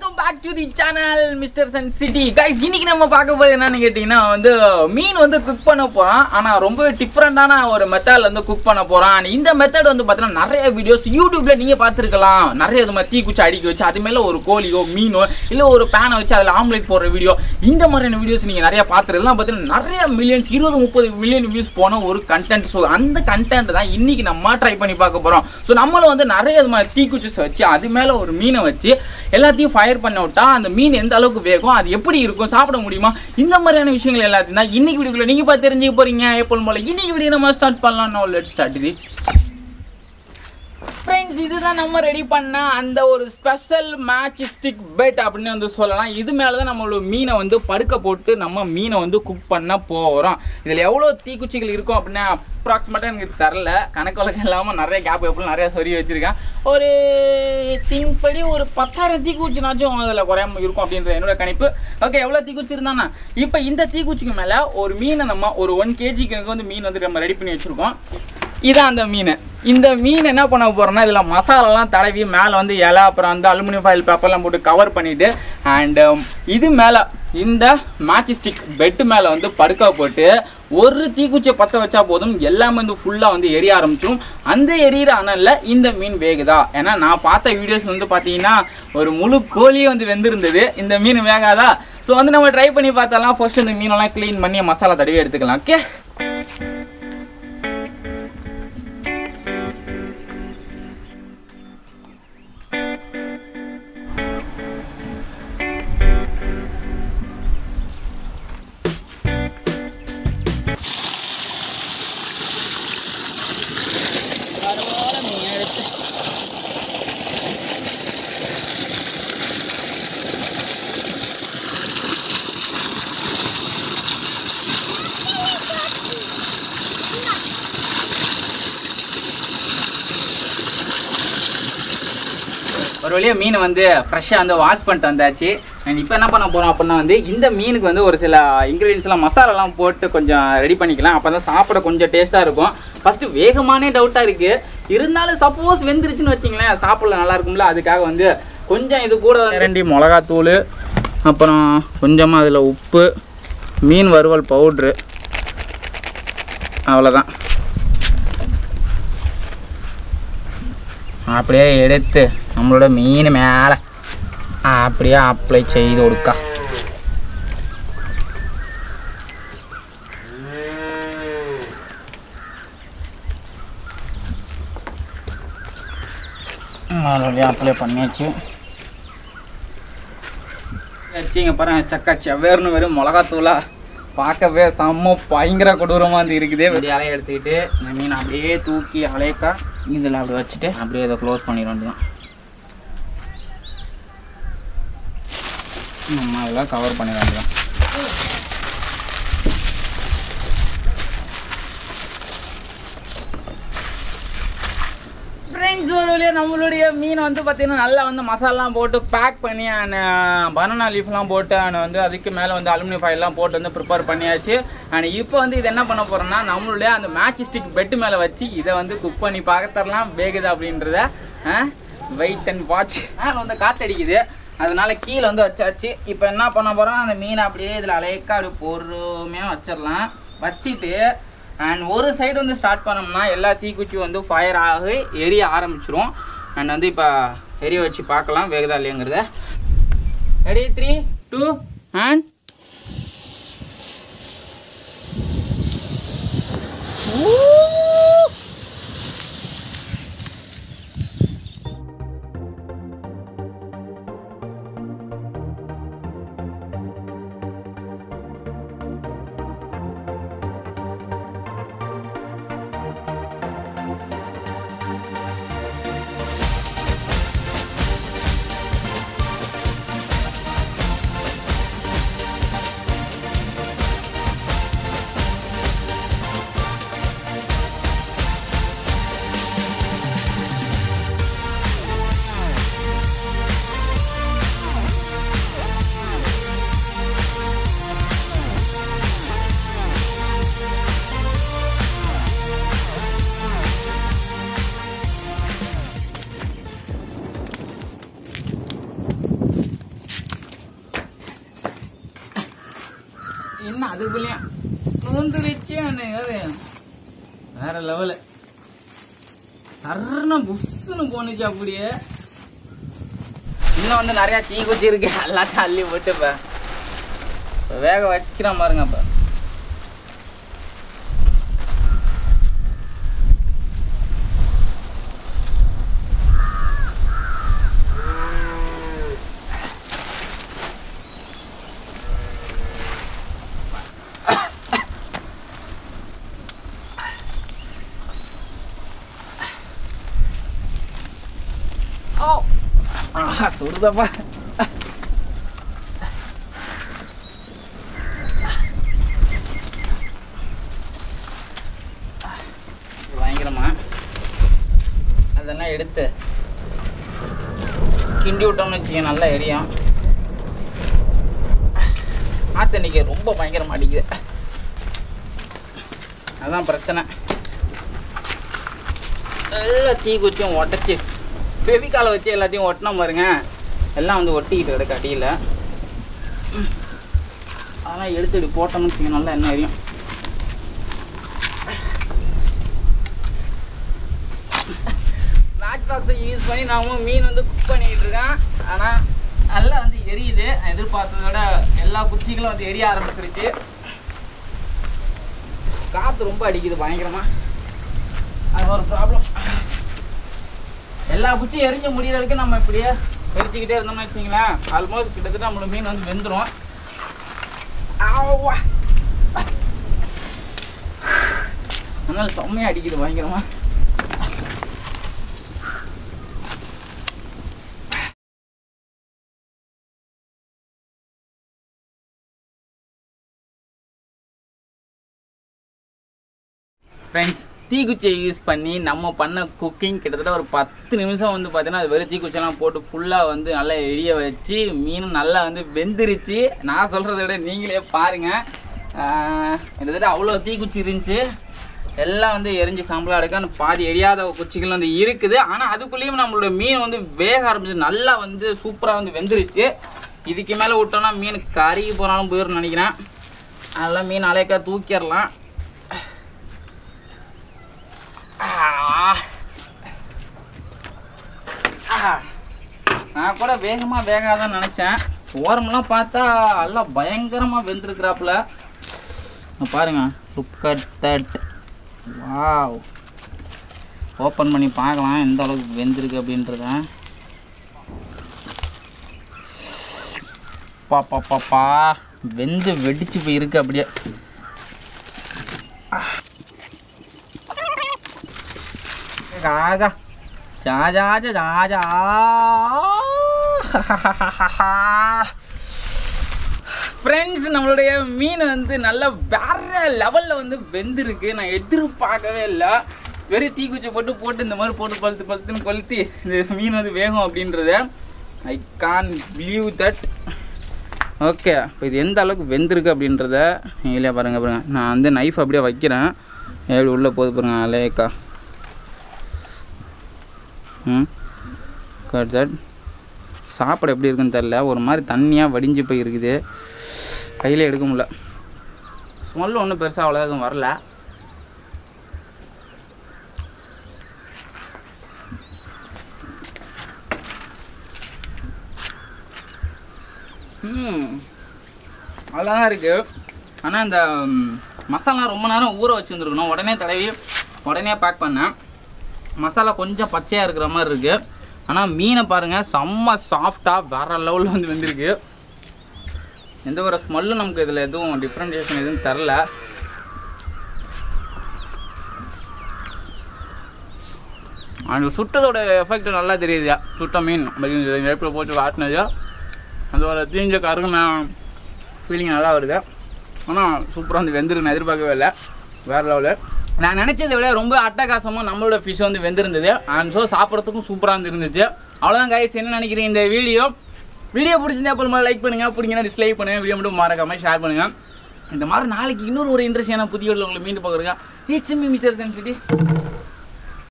Welcome back to the channel mister sun city guys இன்னைக்கு நம்ம பார்க்க போது என்னன்னு கேட்டிங்கன்னா வந்து மீன் வந்து குக் பண்ண போகிறோம் ஆனால் ரொம்ப டிஃப்ரெண்டான ஒரு மெத்தடில் வந்து குக் பண்ண போகிறோம் அண்ட் இந்த மெத்தட் வந்து பார்த்தீங்கன்னா நிறைய வீடியோஸ் யூடியூப்ல நீங்கள் பார்த்துருக்கலாம் நிறைய இது மாதிரி தீக்குச்சி அடிக்க வச்சு அது மேலே ஒரு கோழியோ மீனோ இல்லை ஒரு பேனை வச்சு அதில் ஆம்லேட் போடுற வீடியோ இந்த மாதிரியான வீடியோஸ் நீங்கள் நிறைய பார்த்துருக்கலாம் பார்த்தீங்கன்னா நிறைய மில்லியன்ஸ் இருபது முப்பது மில்லியன் வியூஸ் போன ஒரு கண்டென்ட் ஸோ அந்த கண்டென்ட் தான் இன்னைக்கு நம்ம ட்ரை பண்ணி பார்க்க போகிறோம் ஸோ நம்மளும் வந்து நிறைய இது மாதிரி தீக்குச்சிஸ் வச்சு அது மேலே ஒரு மீனை வச்சு எல்லாத்தையும் ஃபயர் பண்ண விட்டா அந்த மீன் எந்த அளவுக்கு வேகும் அது எப்படி இருக்கும் சாப்பிட முடியுமா இந்த மாதிரியான விஷயங்கள் எல்லாத்தையும் தான் இன்னைக்கு வீடியோக்குள்ள நீங்கள் பார்த்து தெரிஞ்சுக்க போறீங்க எப்போதும் போல இன்னைக்கு வீடியோ நம்ம ஸ்டார்ட் பண்ணலாம் நோ லெட் ஸ்டார்ட் இது ஃப்ரெண்ட்ஸ் இதுதான் நம்ம ரெடி பண்ண அந்த ஒரு ஸ்பெஷல் மேட்ச் ஸ்டிக் பெட் அப்படின்னு வந்து சொல்லலாம் இது மேலே தான் நம்மளோட மீனை வந்து படுக்க போட்டு நம்ம மீனை வந்து குக் பண்ண போகிறோம் இதில் எவ்வளோ தீக்குச்சிகள் இருக்கும் அப்படின்னா அப்ராக்சிமேட்டாக எனக்கு தரல கணக்கு வழக்கம் இல்லாமல் நிறைய கேப் எப்படியும் நிறைய சொறி வச்சுருக்கேன் ஒரு திங்க் படி ஒரு பத்தாயிரம் தீக்குச்சினாச்சும் அதில் குறையாம இருக்கும் அப்படின்ற என்னோட கணிப்பு ஓகே எவ்வளோ தீக்குச்சி இருந்தானா இப்போ இந்த தீக்குச்சிக்கு மேலே ஒரு மீனை நம்ம ஒரு ஒன் கேஜிக்கு வந்து மீன் வந்து நம்ம ரெடி பண்ணி வச்சுருக்கோம் இதான் அந்த மீன் இந்த மீன் என்ன பண்ண போறோம்னா இதில் மசாலாலாம் தடவி மேலே வந்து இலை அப்புறம் வந்து அலுமினியம் ஃபாயில் பேப்பர்லாம் போட்டு கவர் பண்ணிட்டு அண்டு இது மேலே இந்த மேட்ச் ஸ்டிக் பெட்டு மேலே வந்து படுக்க போட்டு ஒரு தீக்குச்சியை பற்ற வச்சா போதும் எல்லாமே வந்து ஃபுல்லாக வந்து எரிய ஆரம்பிச்சிடும் அந்த எரியிற அனலில் இந்த மீன் வேகுதா ஏன்னா நான் பார்த்த வீடியோஸ் வந்து பார்த்தீங்கன்னா ஒரு முழு கோழியே வந்து வெந்திருந்தது இந்த மீன் வேகாதா ஸோ வந்து நம்ம ட்ரை பண்ணி பார்த்தாலாம் ஃபர்ஸ்ட் இந்த மீனெல்லாம் க்ளீன் பண்ணி மசாலா தடவி எடுத்துக்கலாம் ஓகே ஒரு வழியாக மீனை வந்து ஃப்ரெஷ்ஷாக வந்து வாஷ் பண்ணிட்டு வந்தாச்சு அண்ட் இப்போ என்ன பண்ண போகிறோம் அப்படின்னா வந்து இந்த மீனுக்கு வந்து ஒரு சில இன்க்ரீடியன்ஸ்லாம் மசாலாலாம் போட்டு கொஞ்சம் ரெடி பண்ணிக்கலாம் அப்போ தான் சாப்பிட கொஞ்சம் டேஸ்ட்டாக இருக்கும் ஃபஸ்ட்டு வேகமானே டவுட்டாக இருக்குது இருந்தாலும் சப்போஸ் வெந்துருச்சுன்னு வச்சிங்களேன் சாப்பிட நல்லா இருக்கும்ல அதுக்காக வந்து கொஞ்சம் இது கூட ரெண்டி மிளகாத்தூள் அப்புறம் கொஞ்சமாக அதில் உப்பு மீன் வறுவல் பவுட்ரு அவ்வளோதான் அப்படியே எடுத்து நம்மளோட மீன் மேலே அப்படியே அப்ளை செய்து கொடுக்கா மறுபடியும் அப்ளை பண்ணியாச்சு வச்சுங்க பாருங்க சக்கா செவ்வேர்னு வெறும் மிளகாத்தூளா பார்க்கவே செம்ம பயங்கர கொடூரமாக வந்து இருக்குது இப்படி அலைய எடுத்துக்கிட்டு இந்த மீன் அப்படியே தூக்கி அலையக்கா இதில் அப்படி வச்சுட்டு அப்படியே இதை க்ளோஸ் பண்ணிட வேண்டியதான் நம்ம அதெல்லாம் கவர் பண்ணிட வேண்டியதான் ஃப்ரெண்ட்ஸ் ஒரு வழியாக நம்மளுடைய மீன் வந்து பார்த்தீங்கன்னா நல்லா வந்து மசாலாலாம் போட்டு பேக் பண்ணி பனானா லீஃப்லாம் போட்டு அண்ட் வந்து அதுக்கு மேலே வந்து அலுமினியம் ஃபைல்லாம் போட்டு வந்து ப்ரிப்பேர் பண்ணியாச்சு அண்ட் இப்போ வந்து இது என்ன பண்ண போகிறோம்னா நம்மளுடைய அந்த மேட்ச் ஸ்டிக் பெட்டு மேலே வச்சு இதை வந்து குக் பண்ணி பார்க்கறலாம் வேகுது அப்படின்றத வெயிட் அண்ட் வாட்ச் மேலே வந்து காற்றடிக்குது அதனால கீழே வந்து வச்சாச்சு இப்போ என்ன பண்ண போகிறோம் அந்த மீனை அப்படியே இதில் அலைக்கா அப்படி பொறுமையாக வச்சிடலாம் வச்சுட்டு அண்ட் ஒரு சைடு வந்து ஸ்டார்ட் பண்ணோம்னா எல்லா தீக்குச்சியும் வந்து ஃபயர் ஆகி எரிய ஆரம்பிச்சிரும் அண்ட் வந்து இப்போ எரிய வச்சு பார்க்கலாம் வேகுதா இல்லையாங்கிறத ரெடி த்ரீ டூ அண்ட் என்ன அதுக்குள்ளேயும் நோந்துருச்சு வேற லெவலு சரண புஷ்னு போனுச்சு அப்படியே இன்னும் வந்து நிறைய தீ குச்சி இருக்கு எல்லாத்தையும் அள்ளி போட்டு இப்ப இப்ப வேக வைக்கிறேன் பாருங்க இப்ப ஓ ஆஹா சுடுதப்பா பயங்கரமா அதெல்லாம் எடுத்து கிண்டி விட்டோம்னு வச்சுக்க நல்லா எரியும் ஆத்தன்னைக்கு ரொம்ப பயங்கரமா அடிக்குது அதான் பிரச்சனை நல்லா தீ குச்சியும் உடச்சி ஃபெவிகாலை வச்சு எல்லாத்தையும் ஒட்டினா பாருங்க எல்லாம் வந்து ஒட்டிக்கிட்டு கிடக்கு அடியில் அதெல்லாம் எடுத்து இப்படி போட்டோம்னு வச்சுங்க நல்லா எண்ணெய் எரியும் மேட்ச் பாக்ஸை யூஸ் பண்ணி நாமும் மீன் வந்து குக் பண்ணிக்கிட்டு இருக்கேன் ஆனால் நல்லா வந்து எரியுது நான் எதிர்பார்த்ததை விட எல்லா குச்சிகளும் வந்து எரிய ஆரம்பிச்சிருச்சு காற்று ரொம்ப அடிக்குது பயங்கரமாக அது ஒரு ப்ராப்ளம் எல்லா குச்சியும் எரிஞ்ச முடியிற வரைக்கும் நம்ம இப்படியே எரிச்சுக்கிட்டே இருந்தோம்னு வச்சுங்களேன் ஆல்மோஸ்ட் கிட்டத்தட்ட நம்மளுக்கு மீன் வந்து வெந்துடும் ஆவா அதனால செம்மையா அடிக்குது பயங்கரமா ஃப்ரெண்ட்ஸ் தீக்குச்சியை யூஸ் பண்ணி நம்ம பண்ண குக்கிங் கிட்டத்தட்ட ஒரு பத்து நிமிஷம் வந்து பார்த்தீங்கன்னா அது வெறும் தீக்குச்சியெல்லாம் போட்டு ஃபுல்லாக வந்து நல்லா எரிய வச்சு மீனும் நல்லா வந்து வெந்துருச்சு நான் சொல்கிறத விட நீங்களே பாருங்கள் கிட்டத்தட்ட அவ்வளோ தீக்குச்சி இருந்துச்சு எல்லாம் வந்து எரிஞ்சு சாம்பலாக இருக்கு அந்த பாதி எரியாத குச்சிகள் வந்து இருக்குது ஆனால் அதுக்குள்ளேயும் நம்மளோட மீன் வந்து வேக ஆரம்பிச்சு நல்லா வந்து சூப்பராக வந்து வெந்துருச்சு இதுக்கு மேலே விட்டோம்னா மீன் கருகி போனாலும் போயிடும்னு நினைக்கிறேன் அதெல்லாம் மீன் அலைக்கா தூக்கிடலாம் ஆ. ஆ. நான் கூட வேகமா வேகாதான் நினைச்சேன் ஓரமெல்லாம் பார்த்தா எல்லாம் பயங்கரமா வெந்திருக்கிறாப்புல இங்க பாருங்க look at that wow open பண்ணி பார்க்கலாம் எந்த அளவுக்கு வெந்திருக்கு அப்படின்றத பா பா பா பா வெந்து வெடிச்சு போய் இருக்கு அப்படியே காகா ஜா ஜா ஜா ஜா ஜா ஃப்ரெண்ட்ஸ் நம்மளுடைய மீன் வந்து நல்ல வேற லெவலில் வந்து வெந்திருக்கு நான் எதிர்பார்க்கவே இல்லை வெறும் தீக்குச்சி போட்டு போட்டு இந்த மாதிரி போட்டு கொளுத்து கொளுத்துன்னு கொளுத்தி இந்த மீன் வந்து வேகும் அப்படின்றத I can believe that okay இப்போ இது எந்த அளவுக்கு வெந்திருக்கு அப்படின்றத நீங்களே பாருங்க பாருங்க நான் வந்து நைஃப் அப்படியே வைக்கிறேன் எப்படி உள்ளே போகுது பாருங்க அலேக்கா ம் கட் தட் சாப்பாடு எப்படி இருக்குன்னு தெரில ஒரு மாதிரி தண்ணியாக வடிஞ்சு போய் இருக்குது கையில் எடுக்க முடியல ஸ்மெல் ஒன்றும் பெருசாக அவ்வளோ எதுவும் வரல ம் நல்லா தான் இருக்குது ஆனால் இந்த ம், மசாலா ரொம்ப நேரம் ஊற வச்சுருந்துருக்கணும் உடனே தடவி உடனே பேக் பண்ணேன் மசாலா கொஞ்சம் பச்சையாக இருக்கிற மாதிரி இருக்குது ஆனால் மீனை பாருங்கள் செம்ம சாஃப்டாக வேற லெவலில் வந்து வந்திருக்கு எந்த ஒரு ஸ்மெல்லும் நமக்கு இதில் எதுவும் டிஃப்ரெண்டியேஷன் எதுவும் தரல அந்த சுட்டதோட எஃபெக்ட் நல்லா தெரியுது சுட்ட மீன் நெருப்பில் போட்டு வாட்டினது அதோட தீஞ்ச கருகுன ஃபீலிங் நல்லா வருது ஆனால் சூப்பராக வந்து வெந்திருக்கு நான் எதிர்பார்க்கவே இல்லை வேறு லெவலு நான் நினச்சதை விட ரொம்ப அட்டகாசமாக நம்மளோட ஃபிஷ் வந்து வெந்திருந்தது அண்ட் ஸோ சாப்பிட்றதுக்கும் சூப்பராக இருந்துச்சு அவ்வளோதான் கைஸ் என்ன நினைக்கிறீங்க இந்த வீடியோ வீடியோ பிடிச்சிருந்தா அப்புறமா லைக் பண்ணுங்கள் பிடிங்கன்னா டிஸ்லைக் பண்ணுங்கள் வீடியோ மட்டும் மறக்காமல் ஷேர் பண்ணுங்கள் இந்த மாதிரி நாளைக்கு இன்னொரு ஒரு இன்ட்ரெஸ்டான புதிய வீடியோ உங்களை மீண்டும் பார்க்குறேன் ஹீச் மிஸ்டர் சென்சிட்டி